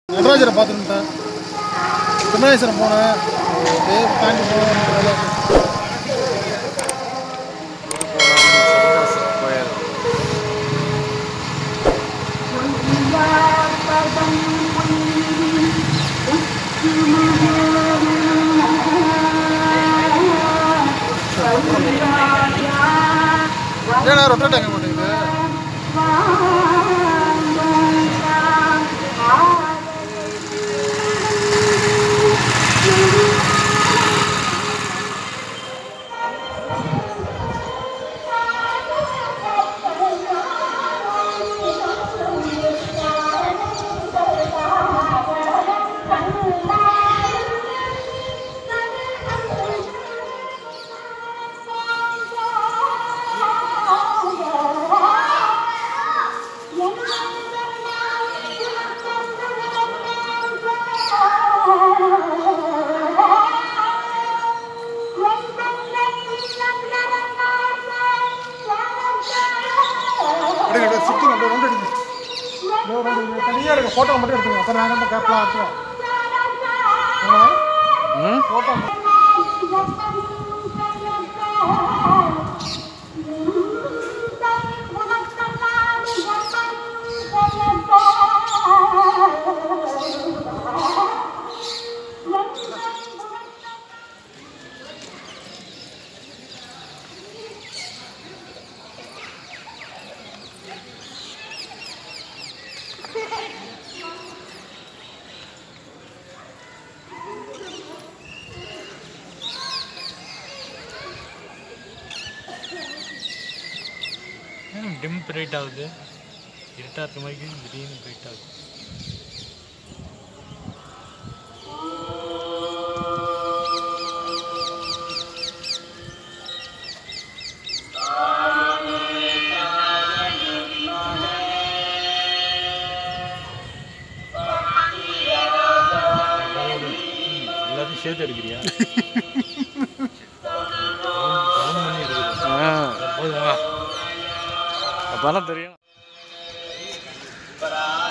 நடராஜரை பார்த்துருந்தேன் திருநாகேஸ்வரம் போனேன் அப்படியே தாண்டி போனேன் ஏன்னா ரொட்டேட் ஆக மாட்டேங்குது அப்படியே அப்படியே சுற்றுங்க அப்படியே ரவுண்ட் அடிங்க அப்படியே ரவுண்ட் அடிங்க தனியாக இருக்க ஃபோட்டோ மட்டும் எடுத்துங்க அப்புறம் நாங்கள் வந்து கேப்லாம் வச்சுருவோம் ஃபோட்டோ டிம் பிரைட் ஆகுது இருட்டாக இருக்க மாதிரி திடீர்னு பிரைட் ஆகுது எல்லாத்தையும் சேர்த்து எடுக்கிறியா கவுண்ட் பண்ணி எடுக்குது போதுமா அப்போதான் தெரியும் பரா